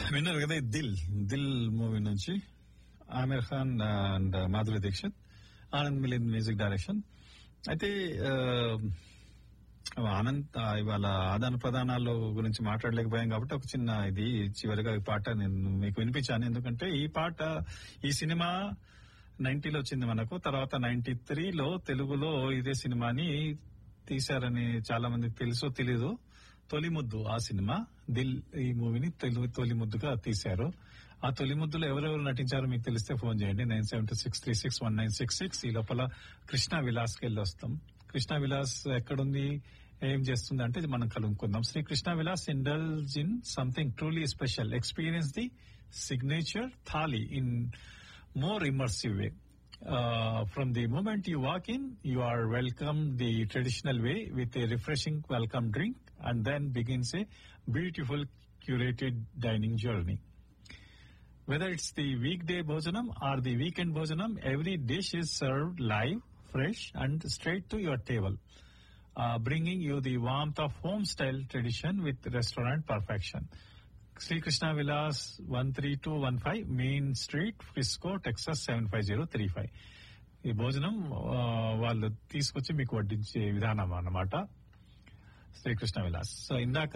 విన్నారు కదా ఈ దిల్ దిల్ మూవీ నుంచి Aamir Khan and Madhuri Dixit Anand Milind music direction అయితే ఆ, ఆనంద్ ఆ, ఇవాళ ఆదాన ప్రదానాలు గురించి మాట్లాడలేకపోయాం కాబట్టి ఒక చిన్న ఇది చివరిగా ఈ పాట నేను మీకు వినిపించాను ఎందుకంటే ఈ పాట ఈ సినిమా నైన్టీలో వచ్చింది మనకు తర్వాత నైన్టీ త్రీలో తెలుగులో ఇదే సినిమాని తీశారని చాలా మందికి తెలుసో తెలీదు తొలి ముద్దు ఆ సినిమా దిల్ ఈ మూవీని తెలుగు తొలి ముద్దుగా తీశారు ఆ తొలి ముద్దులో ఎవరెవరు నటించారో మీకు తెలిస్తే ఫోన్ చేయండి nine seven two six three six one nine six six ఈ లోపల కృష్ణ విలాస్ కి వెళ్ళి వస్తాం కృష్ణ విలాస్ ఎక్కడుంది ఏం చేస్తుంది అంటే మనం కలుపుకుందాం Shri Krishna Vilas indulge in something truly special experience the signature thali in more immersive way. Uh, from the moment you walk in, you are welcomed the traditional way with a refreshing welcome drink and then begins a beautiful curated dining journey. Whether it's the weekday bhojanam or the weekend bhojanam, every dish is served live, fresh and straight to your table, uh, bringing you the warmth of home style tradition with restaurant perfection. Srikrishna Vilas one three two one five main street Frisco Texas seven five zero three five ఈ భోజనం ఆ, వాళ్ళు తీసుకొచ్చి మీకు వడ్డించే విధానం అన్నమాట Srikrishna Vilas so ఇందాక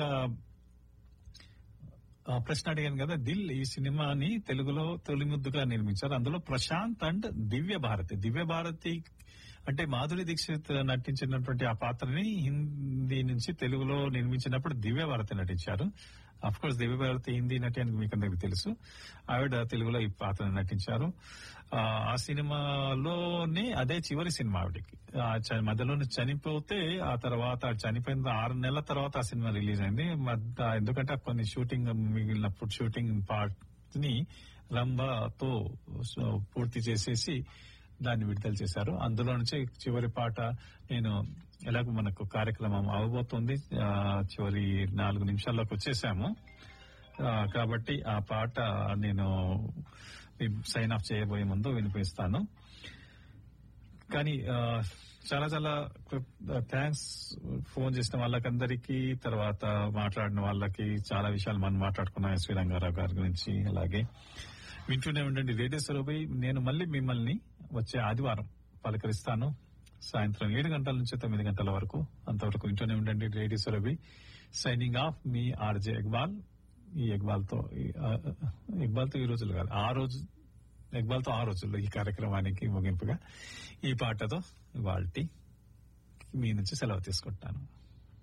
ఆ, ప్రశ్న అడిగాను కదా దిల్ ఈ సినిమాని తెలుగులో తొలి ముద్దుగా నిర్మించారు అందులో ప్రశాంత్ అండ్ దివ్య భారతి దివ్య భారతి అంటే మాధురి దీక్షిత్ నటించినటువంటి ఆ పాత్రని హిందీ నుంచి తెలుగులో నిర్మించినప్పుడు దివ్య భారతి నటించారు అఫ్ కోర్స్ దివ్య భారతి హిందీ నటి అని మీకు అందరికి తెలుసు ఆవిడ తెలుగులో ఈ పాత్రను నటించారు ఆ, ఆ సినిమాలోనే అదే చివరి సినిమా ఆవిడకి ఆ చ- మధ్యలోనే చనిపోతే ఆ తర్వాత ఆవిడ చనిపోయిన ఆరు నెలల తర్వాత ఆ సినిమా రిలీజ్ అయింది మధ్య ఎందుకంటే కొన్ని షూటింగ్ మిగిలినప్పుడు షూటింగ్ పార్ట్ ని రంభతో సో పూర్తి చేసేసి దాన్ని విడుదల చేశారు అందులో నుంచి చివరి పాట నేను ఎలాగో మనకు కార్యక్రమం అవబోతుంది ఆ, చివరి నాలుగు నిమిషాల్లోకి వచ్చేసాము ఆ, కాబట్టి ఆ పాట నేను సైన్ ఆఫ్ చేయబోయే ముందు వినిపిస్తాను కానీ ఆ, చాలా చాలా థ్యాంక్స్ ఫోన్ చేసిన వాళ్ళకందరికీ తర్వాత మాట్లాడిన వాళ్ళకి చాలా విషయాలు మనం మాట్లాడుకున్నాం ఎస్వి రంగారావు గారి గురించి అలాగే వింటూనే ఉండండి రేడియో సరోబై నేను మళ్ళీ మిమ్మల్ని వచ్చే ఆదివారం పలకరిస్తాను సాయంత్రం ఏడు గంటల నుంచి తొమ్మిది గంటల వరకు అంతవరకు వింటూనే ఉండండి రేడియో సరోబై సైనింగ్ ఆఫ్ మీ ఆర్జే ఇక్బాల్ ఈ ఇక్బాల్ తో ఇక్బాల్ తో ఈ రోజులు కాదు ఆ రోజు ఇక్బాల్ తో ఆ రోజుల్లో ఈ కార్యక్రమానికి ముగింపుగా ఈ పాటతో ఇవాల్టి మీ నుంచి సెలవు తీసుకుంటాను